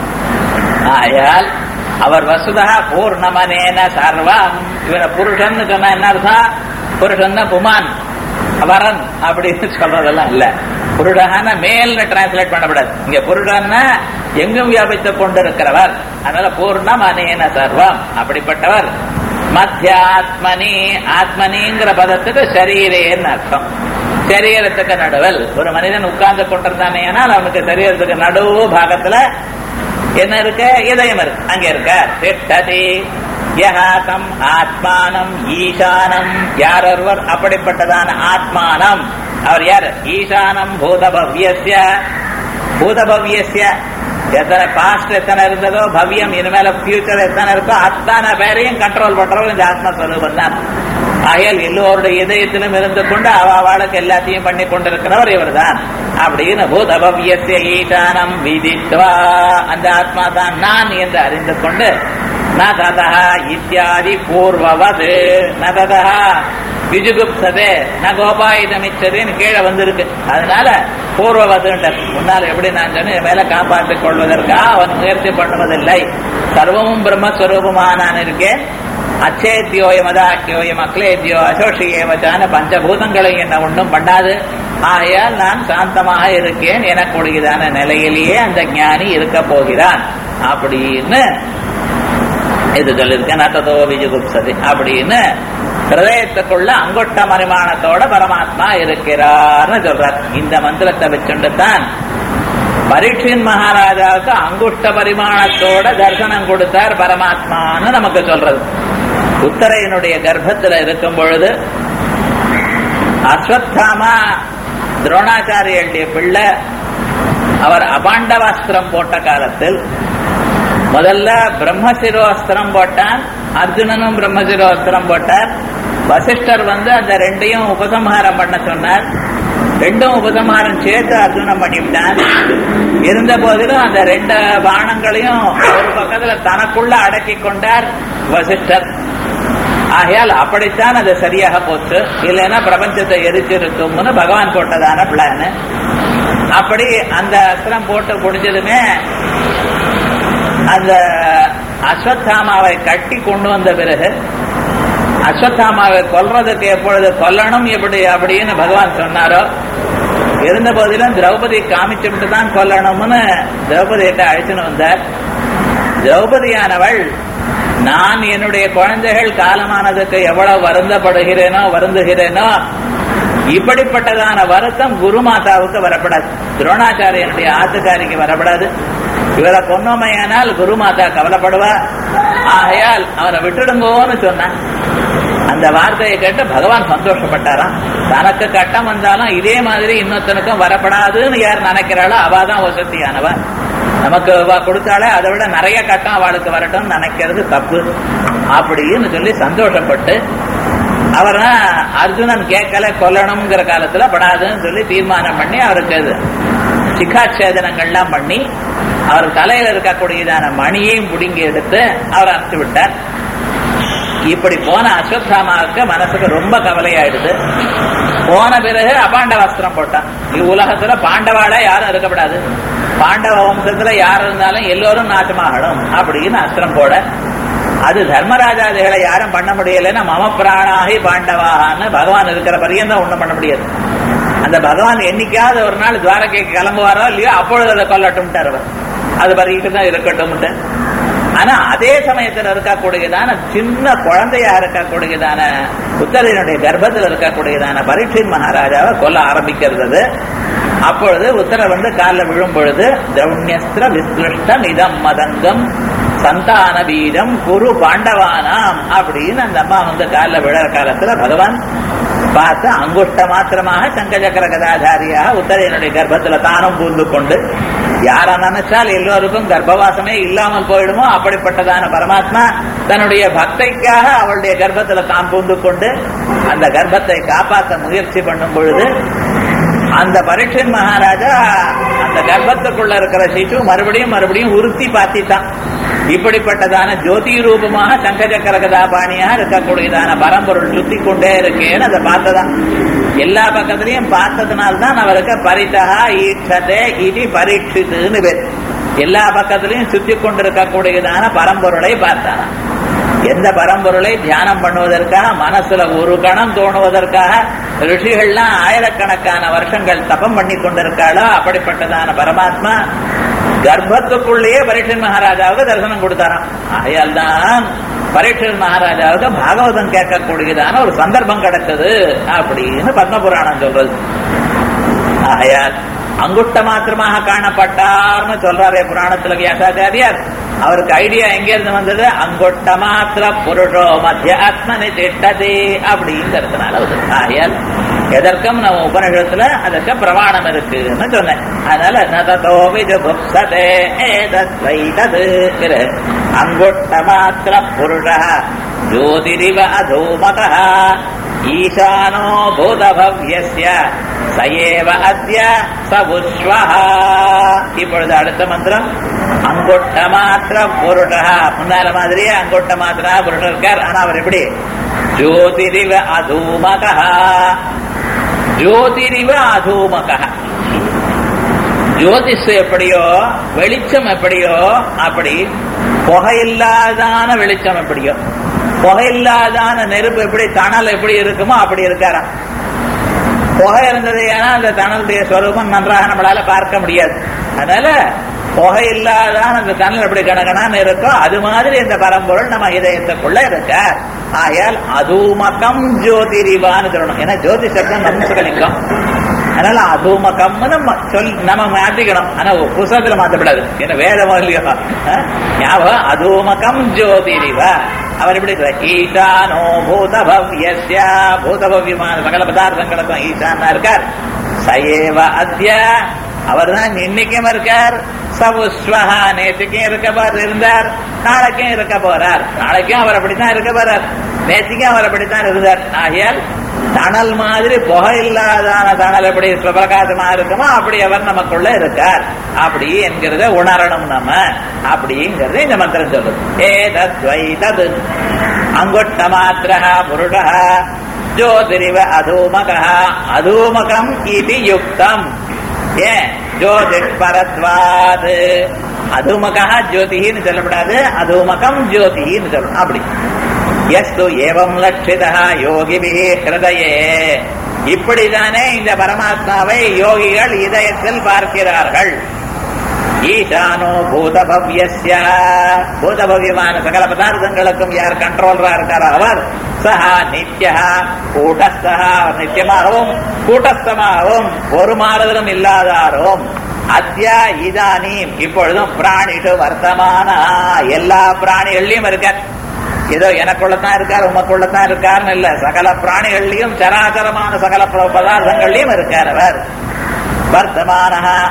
A: ஆயால் அவர் வசுதா பூர்ணமனேன சர்வம் இவனை புருஷன் சொன்னா என்ன அர்த்தம் புருஷன் புமான் வரன் அப்படின்னு சொல்றதெல்லாம் இல்ல புருடகான மேல்னு டிரான்ஸ்லேட் பண்ணக்கூடாது இங்க புருடன்னா எங்கும் வியாபித்துக் கொண்டிருக்கிறவர் அதனால பூர்ணம் அனேன சர்வம் அப்படிப்பட்டவர் மத்தியாத்மனி ஆத்மனிங்கிற பதத்துக்கு சரீரேன்னு அர்த்தம் சரீரத்துக்கு நடுவல் ஒரு மனிதன் உட்கார்ந்து கொண்டிருந்தானே ஆனால் அவனுக்கு சரீரத்துக்கு நடுவு பாகத்துல என்ன இருக்கு இதயம் இருக்கு அங்க இருக்க திட்டதி யஹாசம் ஆத்மானம் ஈசானம் யார் ஒருவர் அப்படிப்பட்டதான ஆத்மானம் அவர் யார் ஈசானம் பூதபவ்யஸ்ய பூதபவ்யஸ்ய எத்தனை பாஸ்ட் எத்தனை இருந்ததோ பவ்யம் இனிமேல ஃபியூச்சர் எத்தனை இருக்கோ அத்தனை பேரையும் கண்ட்ரோல் பண்றவர் இந்த ஆத்மஸ்வரூபம் தான் ஆகையால் எல்லோருடைய இதயத்திலும் இருந்து கொண்டு அவ அவளுக்கு எல்லாத்தையும் பண்ணி கொண்டிருக்கிறவர் இவர் தான் அப்படின்னு பூதபவ்யஸ்ய ஈசானம் விதித்வா அந்த ஆத்மா தான் நான் என்று அறிந்து கொண்டு நததா இத்தியாதி பூர்வவது நததா விஜுகுப்சதே ந கோபாயுதமிச்சதுன்னு கீழே வந்திருக்கு அதனால பூர்வவதுன்றார் முன்னால் எப்படி நான் சொன்னேன் மேல காப்பாற்றிக் கொள்வதற்காக அவன் முயற்சி பண்ணுவதில்லை சர்வமும் பிரம்மஸ்வரூபமா நான் இருக்கேன் அச்சேத்தியோயம் அதாக்கியோயம் அக்லேத்தியோ அசோஷியேவச்சான பஞ்சபூதங்களை என்ன ஒன்றும் பண்ணாது ஆகையால் நான் சாந்தமாக இருக்கேன் எனக்கூடியதான நிலையிலேயே அந்த ஞானி இருக்க போகிறான் அப்படின்னு இது சொல்லியிருக்கேன் நத்ததோ விஜுகுப்சதி அப்படின்னு ஹிருதயத்துக்குள்ள அங்குட்ட பரிமாணத்தோட பரமாத்மா இருக்கிறார்னு சொல்றார் இந்த மந்திரத்தை வச்சுட்டு தான் பரீட்சின் மகாராஜாவுக்கு அங்குஷ்ட பரிமாணத்தோட தரிசனம் கொடுத்தார் பரமாத்மான்னு நமக்கு சொல்றது உத்தரையனுடைய கர்ப்பத்தில் இருக்கும் பொழுது அஸ்வத்தாமா துரோணாச்சாரியருடைய பிள்ளை அவர் அபாண்டவாஸ்திரம் போட்ட காலத்தில் முதல்ல பிரம்மசிரோஸ்திரம் போட்டான் அர்ஜுனனும் பிரம்மசிரோஸ்திரம் போட்டார் வசிஷ்டர் வந்து அந்த ரெண்டையும் உபசம்ஹாரம் பண்ண சொன்னார் ரெண்டும் உபசம்ஹாரம் சேர்த்து அர்ஜுனம் பண்ணிவிட்டான் இருந்த போதிலும் அந்த ரெண்டு பானங்களையும் ஒரு பக்கத்துல தனக்குள்ள அடக்கி கொண்டார் வசிஷ்டர் ஆகையால் அப்படித்தான் அது சரியாக போச்சு இல்லைன்னா பிரபஞ்சத்தை எரிச்சிருக்கும்னு பகவான் போட்டதான பிளான் அப்படி அந்த அஸ்திரம் போட்டு முடிஞ்சதுமே அந்த அஸ்வத்தாமாவை கட்டி கொண்டு வந்த பிறகு அஸ்வத்தாமாவை கொல்றதுக்கு எப்பொழுது கொல்லணும் எப்படி அப்படின்னு பகவான் சொன்னாரோ இருந்த போதிலும் திரௌபதி காமிச்சுட்டு தான் கொல்லணும்னு திரௌபதியிட்ட அழைச்சுன்னு வந்தார் திரௌபதியானவள் நான் என்னுடைய குழந்தைகள் காலமானதுக்கு எவ்வளவு வருந்தப்படுகிறேனோ வருந்துகிறேனோ இப்படிப்பட்டதான வருத்தம் குருமாதாவுக்கு வரப்படாது துரோணாச்சாரியனுடைய ஆத்துக்காரிக்கு வரப்படாது இவரை கொன்னோமையானால் குருமாதா கவலைப்படுவா ஆகையால் அவரை விட்டுடுங்கோன்னு சொன்னான் அந்த வார்த்தையை கேட்டு பகவான் சந்தோஷப்பட்டாராம் தனக்கு கட்டம் வந்தாலும் இதே மாதிரி இன்னொருத்தனுக்கும் வரப்படாதுன்னு யார் நினைக்கிறாளோ அவாதான் வசதியானவ நமக்கு கொடுத்தாலே அதை விட நிறைய கட்டம் அவளுக்கு வரட்டும் நினைக்கிறது தப்பு அப்படின்னு சொல்லி சந்தோஷப்பட்டு அவர் அர்ஜுனன் கேட்கல கொல்லணுங்கிற காலத்துல படாதுன்னு சொல்லி தீர்மானம் பண்ணி அவருக்கு சிகாட்சேதனங்கள்லாம் பண்ணி அவர் தலையில இருக்கக்கூடியதான மணியையும் பிடுங்கி எடுத்து அவர் அனுப்பிச்சு விட்டார் இப்படி போன அஸ்வத்தாமாவுக்கு மனசுக்கு ரொம்ப கவலையாயிடுது போன பிறகு அபாண்ட வஸ்திரம் போட்டான் உலகத்துல பாண்டவாள யாரும் இருக்கப்படாது பாண்டவ வம்சத்துல யார் இருந்தாலும் எல்லோரும் நாசமாகணும் அப்படின்னு அஸ்திரம் போட அது தர்மராஜாதிகளை யாரும் பண்ண முடியலன்னா மம பிராணாகி பாண்டவான்னு பகவான் இருக்கிற பரியந்தான் ஒண்ணும் பண்ண முடியாது அந்த பகவான் என்னைக்காவது ஒரு நாள் துவாரகைக்கு கிளம்புவாரோ இல்லையோ அப்பொழுது அதை கொல்லட்டும்ட்டார் அவர் அது பறிக்கிட்டு தான் இருக்கட்டும்ட்டு ஆனா அதே சமயத்தில் இருக்கக்கூடியதான சின்ன குழந்தையா இருக்கக்கூடியதான உத்தரையனுடைய கர்ப்பத்தில் இருக்கக்கூடியதான பரீட்சின் மகாராஜாவை கொல்ல ஆரம்பிக்கிறது அப்பொழுது உத்தர வந்து காலில் விழும் பொழுது திரௌண்யஸ்திர விஸ்கிருஷ்ட நிதம் மதங்கம் சந்தான பீஜம் குரு பாண்டவானாம் அப்படின்னு அந்த அம்மா வந்து காலில் விழற காலத்துல பகவான் பார்த்து அங்குஷ்ட மாத்திரமாக சங்கச்சக்கர கதாதாரியாக உத்தரையனுடைய கர்ப்பத்துல தானும் பூந்து கொண்டு யார நினைச்சால் எல்லோருக்கும் கர்ப்பவாசமே இல்லாமல் போயிடுமோ அப்படிப்பட்டதான பரமாத்மா தன்னுடைய பக்தைக்காக அவளுடைய கர்ப்பத்துல தான் பூந்து கொண்டு அந்த கர்ப்பத்தை காப்பாற்ற முயற்சி பண்ணும் பொழுது அந்த பரீட்சன் மகாராஜா அந்த கர்ப்பத்துக்குள்ள இருக்கிற சிசு மறுபடியும் மறுபடியும் உறுத்தி பார்த்தித்தான் இப்படிப்பட்டதான ஜோதி ரூபமாக சங்கச்சக்கர கதாபாணியாக இருக்கக்கூடியதான பரம்பொருள் சுத்தி கொண்டே இருக்கேன்னு அதை பார்த்ததான் எல்லா பக்கத்திலையும் பார்த்ததுனால்தான் அவருக்கு பரிதகா ஈட்சதே இது பரீட்சித்துன்னு பேர் எல்லா பக்கத்திலையும் சுத்தி கொண்டிருக்கக்கூடியதான பரம்பொருளை பார்த்தாராம் எந்த பரம்பொருளை தியானம் பண்ணுவதற்காக மனசுல ஒரு கணம் தோணுவதற்காக ரிஷிகள்லாம் ஆயிரக்கணக்கான வருஷங்கள் தபம் பண்ணி கொண்டிருக்காளோ அப்படிப்பட்டதான பரமாத்மா கர்ப்பத்துக்குள்ளேயே பரீட்சன் மகாராஜாவுக்கு தரிசனம் கொடுத்தாராம் ஆகையால் தான் பரீட்சன் மகாராஜாவுக்கு பாகவதம் கேட்கக்கூடியதான ஒரு சந்தர்ப்பம் கிடைச்சது அப்படின்னு பத்மபுராணம் சொல்றது ஆகையால் அங்குட்ட மாத்திரமாக காணப்பட்டார்னு சொல்றாரே புராணத்துல வியாசாச்சாரியார் அவருக்கு ஐடியா எங்க இருந்து வந்தது அங்கொட்ட மாத்திர புருஷோ மத்திய ஆத்மனி திட்டதே அப்படிங்கிறதுனால வந்து ஆகையால் எதற்கும் நம்ம உபநிஷத்துல அதற்கு பிரமாணம் இருக்குன்னு சொன்னேன் அதனால நததோ விஜுபுப்சதே ஏதத்வைதது அங்கொட்ட மாத்திர புருஷ ஜோதிரிவ அதோமக ஈசானோ பூதபவ்யஸ்ய சயேவ அத்ய சபுஸ்வஹ இப்பொழுது அடுத்த மந்திரம் அங்கொட்ட மாத்திர புருஷா முன்னால மாதிரியே அங்கொட்ட மாத்திரா புருஷர் இருக்கார் ஆனா அவர் எப்படி ஜோதிரிவ அதூமக ஜோதிரிவ அதூமக ஜோதிஷ் எப்படியோ வெளிச்சம் எப்படியோ அப்படி புகையில்லாதான வெளிச்சம் எப்படியோ புகையில்லாதான நெருப்பு எப்படி தணல் எப்படி இருக்குமோ அப்படி இருக்காராம் புகை இருந்தது ஏன்னா அந்த தணலுடைய ஸ்வரூபம் நன்றாக நம்மளால பார்க்க முடியாது அதனால புகை இல்லாதான் அந்த தணல் எப்படி கணகனான்னு இருக்கோ அது மாதிரி இந்த பரம்பொருள் நம்ம இதயத்துக்குள்ள இருக்க ஆகையால் அதூமகம் ஜோதிரிவான்னு சொல்லணும் ஏன்னா ஜோதி சப்தம் நம்சகலிங்கம் அதனால அதூமகம்னு நம்ம சொல் நம்ம மாத்திக்கணும் ஆனா புஸ்தகத்துல மாத்தப்படாது என்ன வேதமோ இல்லையோ ஞாபகம் அதூமகம் ஜோதிரிவ அவர் எப்படி ஈசானோ பூதபவ்யஸ்ய பூதபவ்யமான சகல பதார்த்தங்களுக்கும் ஈசானா இருக்கார் சயேவ அத்ய அவர் தான் இன்னைக்கும் இருக்கார் சவுஸ்வஹா நேற்றுக்கும் இருக்க போர் இருந்தார் நாளைக்கும் இருக்க போறார் நாளைக்கும் அவர் அப்படித்தான் இருக்க போறார் நேற்றுக்கும் அவர் அப்படித்தான் இருந்தார் ஆகையால் தணல் மாதிரி புகை இல்லாதான தணல் எப்படி பிரகாசமா இருக்குமோ அப்படி அவர் நமக்குள்ள இருக்கார் அப்படி என்கிறத உணரணும் நம்ம அப்படிங்கிறது இந்த மந்திரம் சொல்லுது ஏ தத்வை தது அங்கொட்ட மாத்திரா புருடா ஜோதிரிவ அதூமக அதூமகம் இது யுக்தம் ஏன் ஜோதிஷ் பரத்வாது அதுமகா ஜோதின்னு சொல்லப்படாது அதுமகம் ஜோதின்னு சொல்லணும் அப்படி எஸ்து ஏவம் லட்சிதா யோகிபி ஹிருதயே இப்படிதானே இந்த பரமாத்மாவை யோகிகள் இதயத்தில் பார்க்கிறார்கள் ஈசானோ பூதபவ்யஸ்ய பூதபவ்யமான சகல பதார்த்தங்களுக்கும் யார் கண்ட்ரோலரா இருக்காரோ அவர் சஹா நித்யா கூட்டஸ்தா நித்தியமாகவும் கூட்டஸ்தமாகவும் ஒரு மாறுதலும் இல்லாதாரும் அத்யா இதானீம் இப்பொழுதும் பிராணிஷு வர்த்தமான எல்லா பிராணிகள்லயும் இருக்க ஏதோ எனக்குள்ளதான் இருக்கார் உமக்குள்ளதான் இருக்காருன்னு இல்ல சகல பிராணிகள்லயும் சராசரமான சகல பதார்த்தங்கள்லயும் இருக்கார் அவர் வர்த்தமான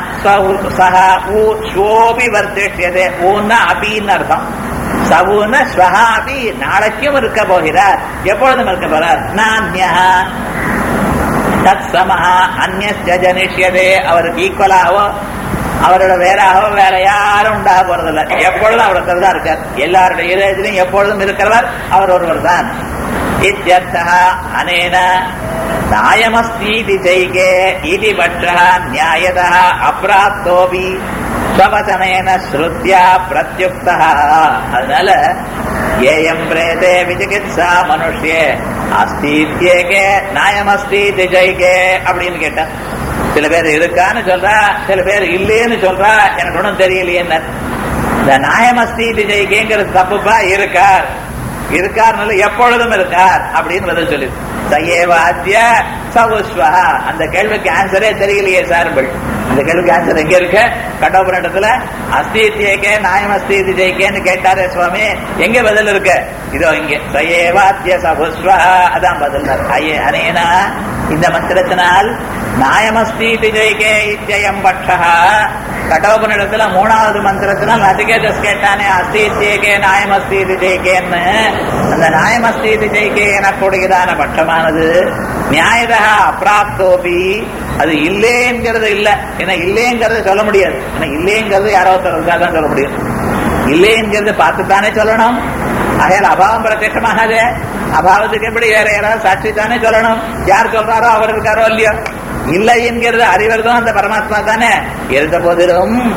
A: ஸ்வோபி வர்த்திஷ்யதே ஊன்னா அபின்னு அர்த்தம் சவுன ஸ்வஹாபி நாளைக்கும் இருக்க போகிறார் எப்பொழுதும் இருக்க போறார் நான்யா தத் சமஹா அந்நிய ஜனிஷ்யதே அவருக்கு ஈக்குவலாகவோ அவரோட வேறாகவோ வேற யாரும் உண்டாக போறதில்ல எப்பொழுதும் அவர் தான் இருக்கார் எல்லாருடைய இதயத்திலையும் எப்பொழுதும் இருக்கிறவர் அவர் ஒருவர் தான் இத்தியர்த்தா அனேன நாயமஸ்தீதி ஜெய்கே இதி பட்சः நியாயதः அப்ராப்தோபி ஸ்வவசனேன ஸ்ருத்யா பிரத்யுக்தः அதனால ஏயம் பிரேதே விசிகித்சா மனுஷ்யே அஸ்தீத்யேகே நாயமஸ்தீதி ஜெய்கே அப்படின்னு கேட்டேன் சில பேர் இருக்கான்னு சொல்றா சில பேர் இல்லேன்னு சொல்றா எனக்கு ஒன்றும் தெரியலையே இந்த நாயமஸ்தி ஜெய்கேங்கிறது தப்புப்பா இருக்கார் இருக்கார்னால எப்பொழுதும் இருக்கார் அப்படின்னு பதில் சொல்லி சயேவாத்திய சவுஸ்வா அந்த கேள்விக்கு ஆன்சரே தெரியலையே சார்பிள் அந்த கேள்விக்கு ஆன்சர் எங்க இருக்கு கடோபுரண்டத்துல அஸ்தீத்தியக்கே நாயம் அஸ்தீதி ஜெய்கேன்னு கேட்டாரே சுவாமி எங்க பதில் இருக்கு இதோ இங்க சயேவாத்திய சபுஸ்வா அதான் பதில் ஐயே அனேனா இந்த மந்திரத்தினால் நாயமஸ்தீதி ஜெய்கே இத்தியம் பட்சா கடோபனிடத்துல மூணாவது மந்திரத்தினால் நசிகேதஸ் கேட்டானே அஸ்தீத்தியகே நாயமஸ்தீதி ஜெய்கேன்னு அந்த நாயமஸ்தீதி ஜெய்கே எனக்கூடியதான பட்சமானது நியாயதா அப்ராப்தோபி அது இல்லேங்கிறது இல்ல ஏன்னா இல்லேங்கிறது சொல்ல முடியாது ஏன்னா இல்லேங்கிறது யாரோ ஒருத்தர் தான் சொல்ல முடியும் இல்லைங்கிறது பார்த்துத்தானே சொல்லணும் ஆகையால் அபாவம் பிரத்யட்சமாகாது அபாவத்துக்கு எப்படி வேற யாராவது சாட்சி தானே சொல்லணும் யார் சொல்றாரோ அவர் இருக்காரோ இல்லையோ இல்லை என்கிறது அறிவர் தான் அந்த பரமாத்மா தானே இருந்த போதிலும்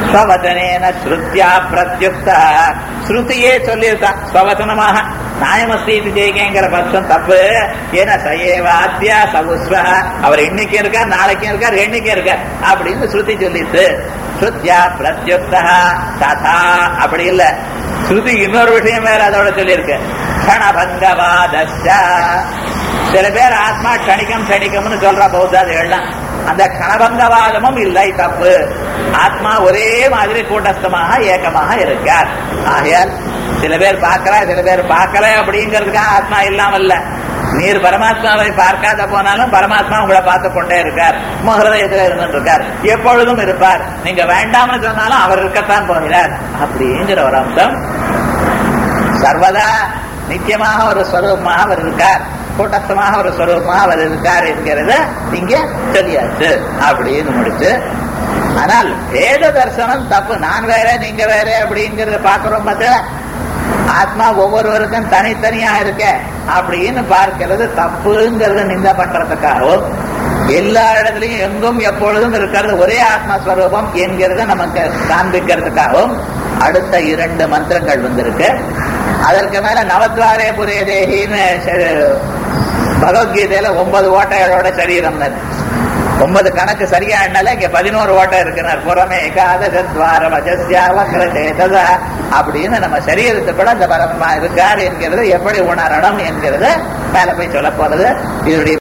A: ஸ்வவதனேன ஸ்ருத்யா பிரத்யுக்த ஸ்ருதியே சொல்லியிருக்கான் ஸ்வவதனமாக நியாயமஸ்தி இது ஜெயிக்கங்கிற பட்சம் தப்பு ஏன்னா சயேவாத்தியா சவுஸ்வ அவர் இன்னைக்கு இருக்கார் நாளைக்கும் இருக்கார் என்னைக்கும் இருக்கார் அப்படின்னு ஸ்ருதி சொல்லிட்டு ஸ்ருத்யா பிரத்யுக்தா ததா அப்படி இல்ல ஸ்ருதி இன்னொரு விஷயம் வேற அதோட சொல்லியிருக்கு கணபங்கவாதஸ்யா சில பேர் ஆத்மா கணிக்கம் கணிக்கம்னு சொல்ற பௌத்தாதிகள்லாம் அந்த கணபங்கவாதமும் இல்லை தப்பு ஆத்மா ஒரே மாதிரி கூட்டஸ்தமாக ஏக்கமாக இருக்கார் ஆகையால் சில பேர் பார்க்கல சில பேர் பார்க்கல அப்படிங்கிறதுக்காக ஆத்மா இல்லாமல் இல்ல நீர் பரமாத்மாவை பார்க்காத போனாலும் பரமாத்மா உங்களை பார்த்து கொண்டே இருக்கார் முகரதயத்தில் இருந்துட்டு இருக்கார் எப்பொழுதும் இருப்பார் நீங்க வேண்டாம்னு சொன்னாலும் அவர் இருக்கத்தான் போகிறார் அப்படிங்கிற ஒரு அம்சம் சர்வதா நித்தியமாக ஒரு ஸ்வரூபமாக அவர் இருக்கார் கூட்டஸ்தமாக ஒரு ஸ்வரூபமாக அவர் இருக்கார் என்கிறத இங்க சொல்லியாச்சு அப்படின்னு முடிச்சு ஆனால் வேத தரிசனம் தப்பு நான் வேற நீங்க வேற அப்படிங்கறத பாக்குறோம் பார்த்தா ஆத்மா ஒவ்வொருவருக்கும் தனித்தனியா இருக்க அப்படின்னு பார்க்கிறது தப்புங்கிறத நிந்த பண்றதுக்காகவும் எல்லா இடத்துலயும் எங்கும் எப்பொழுதும் இருக்கிறது ஒரே ஆத்மஸ்வரூபம் என்கிறத நமக்கு காண்பிக்கிறதுக்காகவும் அடுத்த இரண்டு மந்திரங்கள் வந்திருக்கு அதற்கு மேல நவத்வாரே புரிய தேகின்னு பகவத்கீதையில ஒன்பது ஓட்டைகளோட சரீரம் ஒன்பது கணக்கு சரியா எண்ணல இங்க பதினோரு ஓட்டம் இருக்கிறார் புறமே ஏகாதசத்வாரம் அஜஸ்யா வக்ரதேதத அப்படின்னு நம்ம சரீரத்துக்குள்ள அந்த பரத்மா இருக்கார் என்கிறது எப்படி உணரணும் என்கிறது மேல போய் சொல்ல போறது இதனுடைய